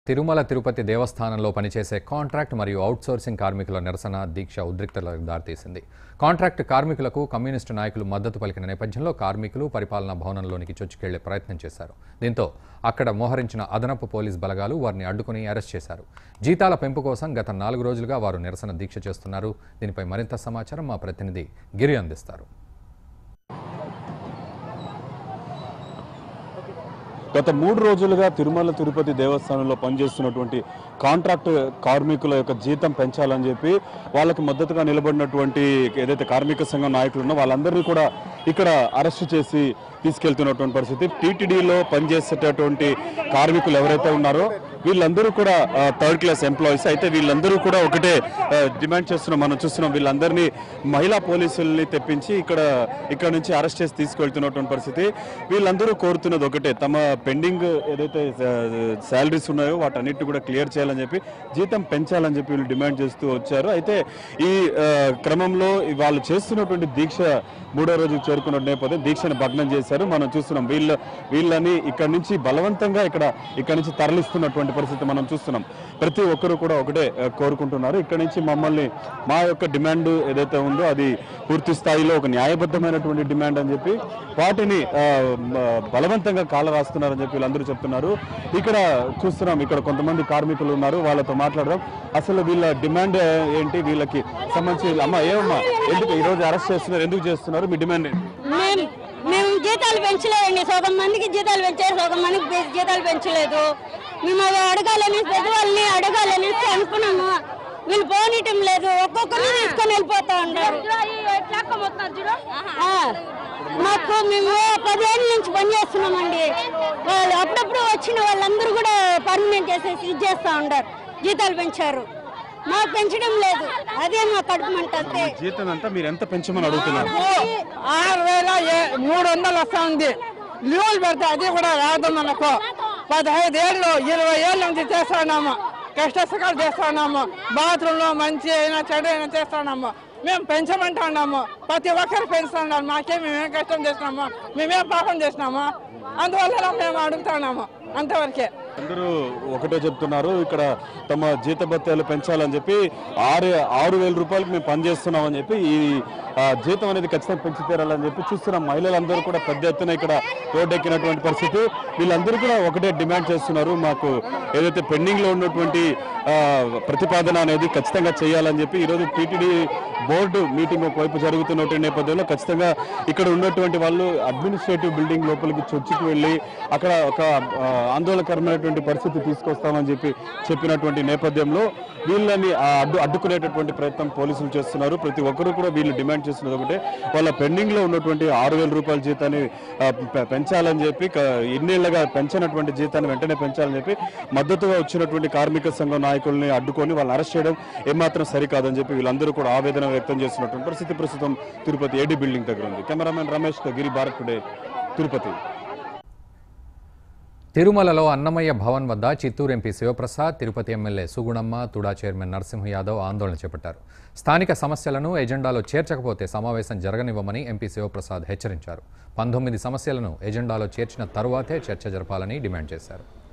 తిరుమల తిరుపతి దేవస్థానంలో పనిచేసే కాంట్రాక్ట్ మరియు అవుట్సోర్సింగ్ కార్మికుల నిరసన దీక్ష ఉద్రిక్తలకు దారితీసింది కాంట్రాక్ట్ కార్మికులకు కమ్యూనిస్టు నాయకులు మద్దతు పలికిన నేపథ్యంలో కార్మికులు పరిపాలనా భవనంలోనికి చొచ్చుకెళ్లే ప్రయత్నం చేశారు దీంతో అక్కడ మోహరించిన అదనపు పోలీస్ బలగాలు వారిని అడ్డుకుని అరెస్ట్ చేశారు జీతాల పెంపు కోసం గత నాలుగు రోజులుగా వారు నిరసన దీక్ష చేస్తున్నారు దీనిపై మరింత సమాచారం మా ప్రతినిధి గిరి అందిస్తారు గత మూడు రోజులుగా తిరుమల తిరుపతి దేవస్థానంలో పనిచేస్తున్నటువంటి కాంట్రాక్ట్ కార్మికుల యొక్క జీతం పెంచాలని చెప్పి వాళ్ళకి మద్దతుగా నిలబడినటువంటి ఏదైతే కార్మిక సంఘం నాయకులు ఉన్నో వాళ్ళందరినీ కూడా ఇక్కడ అరెస్ట్ చేసి తీసుకెళ్తున్నటువంటి పరిస్థితి టీటీడీలో పనిచేసేటటువంటి కార్మికులు ఎవరైతే ఉన్నారో వీళ్ళందరూ కూడా థర్డ్ క్లాస్ ఎంప్లాయీస్ అయితే వీళ్ళందరూ కూడా ఒకటే ఆ, డిమాండ్ చేస్తున్నాం మనం చూస్తున్నాం వీళ్ళందరినీ మహిళా పోలీసుల్ని తెప్పించి ఇక్కడ ఇక్కడ నుంచి అరెస్ట్ చేసి తీసుకెళ్తున్నటువంటి పరిస్థితి వీళ్ళందరూ కోరుతున్నది ఒకటే తమ పెండింగ్ ఏదైతే శాలరీస్ ఉన్నాయో వాటన్నిటి కూడా క్లియర్ చేయాలని చెప్పి జీతం పెంచాలని చెప్పి వీళ్ళు డిమాండ్ చేస్తూ వచ్చారు అయితే ఈ ఆ, క్రమంలో వాళ్ళు చేస్తున్నటువంటి దీక్ష మూడో రోజుకు చేరుకున్న నేపథ్యం దీక్షను భగ్నం చేశారు మనం చూస్తున్నాం వీళ్ళ వీళ్ళని ఇక్కడ నుంచి బలవంతంగా ఇక్కడ ఇక్కడ నుంచి తరలిస్తున్నటువంటి పరిస్థితి మనం చూస్తున్నాం ప్రతి ఒక్కరు కూడా ఒకటే ఆ, కోరుకుంటున్నారు ఇక్కడ నుంచి మమ్మల్ని మా యొక్క డిమాండ్ ఏదైతే ఉందో అది పూర్తి స్థాయిలో ఒక న్యాయబద్ధమైనటువంటి డిమాండ్ అని చెప్పి వాటిని ఆ, మ- బలవంతంగా కాల రాస్తున్నారని చెప్పి వీళ్ళందరూ చెప్తున్నారు ఇక్కడ చూస్తున్నాం ఇక్కడ కొంతమంది కార్మికులు ఉన్నారు వాళ్ళతో మాట్లాడదాం అసలు వీళ్ళ డిమాండ్ ఏంటి వీళ్ళకి సంబంధించి అమ్మ ఏమమ్మా ఎందుకు ఈ రోజు అరెస్ట్ చేస్తున్నారు ఎందుకు చేస్తున్నారు మీ డిమాండ్ ఏంటి మేము మేము జీతాలు పెంచలేదండి సగం మందికి జీతాలు పెంచారు సగం మందికి బే- జీతాలు పెంచలేదు మేము అవి అడగాలని పెద్దవాళ్ళని అడగాలని అనుకున్నాము వీళ్ళు పోనీయటం లేదు ఒక్కొక్కరిని తీసుకొని వెళ్ళిపోతా ఉన్నారు ఆ, మాకు మేము పదేళ్ళ నుంచి పని చేస్తున్నామండి వాళ్ళు అప్పుడప్పుడు వచ్చిన వాళ్ళందరూ కూడా పర్మనెంట్ చేసేసి ఇది చేస్తా ఉన్నారు జీతాలు పెంచారు మాకు పెంచడం లేదు అదే మా కడుపు మంట అంతే జీతం అంతా మీరు ఎంత పెంచమని అడుగుతున్నారు ఆరు వేల ఏ- మూడు వందలు వస్తా ఉంది లీవులు పెడితే అది కూడా రాదు మనకు పదహైదు ఏళ్ళు ఇరవై ఏళ్ళ నుంచి చేస్తున్నాము కష్ట సుఖాలు చేస్తున్నాము బాత్రూంలో మంచి అయినా చెడు అయినా చేస్తున్నాము మేము పెంచమంటున్నాము ప్రతి ఒక్కరు పెంచుతున్నాము మాకేం మేమేం కష్టం చేసినాము మేమేం పాపం చేసినాము అందువల్ల మేము అడుగుతున్నాము అంతవరకే అందరూ ఒకటే చెప్తున్నారు ఇక్కడ తమ జీత భత్యాలు పెంచాలని చెప్పి ఆరు ఆరు వేల రూపాయలకు మేము పనిచేస్తున్నామని చెప్పి ఈ ఆ, జీతం అనేది ఖచ్చితంగా పెంచి తీరాలని చెప్పి చూస్తున్నాం మహిళలందరూ కూడా పెద్ద ఎత్తున ఇక్కడ రోడ్డెక్కినటువంటి పరిస్థితి వీళ్ళందరూ కూడా ఒకటే డిమాండ్ చేస్తున్నారు మాకు ఏదైతే పెండింగ్ లో ఉన్నటువంటి ఆ, ప్రతిపాదన అనేది ఖచ్చితంగా చేయాలని చెప్పి ఈరోజు టీటీడీ బోర్డు మీటింగ్ ఒకవైపు జరుగుతున్నటువంటి నేపథ్యంలో ఖచ్చితంగా ఇక్కడ ఉన్నటువంటి వాళ్ళు అడ్మినిస్ట్రేటివ్ బిల్డింగ్ లోపలికి చొచ్చుకు వెళ్ళి అక్కడ ఒక ఆ, ఆందోళనకరమైనటువంటి పరిస్థితి తీసుకొస్తామని చెప్పి చెప్పినటువంటి నేపథ్యంలో వీళ్ళని ఆ, అడ్డు అడ్డుకునేటటువంటి ప్రయత్నం పోలీసులు చేస్తున్నారు ప్రతి ఒక్కరూ కూడా వీళ్ళు డిమాండ్ చేస్తున్నది ఒకటే వాళ్ళ పెండింగ్ లో ఉన్నటువంటి ఆరు వేల రూపాయల జీతాన్ని ఆ, పె- పెంచాలని చెప్పి క- ఇన్నేళ్లుగా పెంచినటువంటి జీతాన్ని వెంటనే పెంచాలని చెప్పి మద్దతుగా వచ్చినటువంటి కార్మిక సంఘం నాయకుల్ని అడ్డుకొని వాళ్ళని అరెస్ట్ చేయడం ఏమాత్రం సరికాదని చెప్పి వీళ్ళందరూ కూడా ఆవేదన వ్యక్తం చేస్తున్నటువంటి పరిస్థితి ప్రస్తుతం తిరుపతి ఏడీ బిల్డింగ్ దగ్గర ఉంది కెమెరామెన్ రమేష్ తో గిరి భారత్ టుడే తిరుపతి తిరుమలలో అన్నమయ్య భవన్ వద్ద Chittoor MP Sivaprasad Tirupati MLA Sugunamma TUDA chairman Narasimha Yadav ఆందోళన చేపట్టారు స్థానిక సమస్యలను ఎజెండాలో చేర్చకపోతే సమావేశం జరగనివ్వమని ఎంపీ శివప్రసాద్ హెచ్చరించారు పంతొమ్మిది సమస్యలను ఎజెండాలో చేర్చిన తరువాతే చర్చ జరపాలని డిమాండ్ చేశారు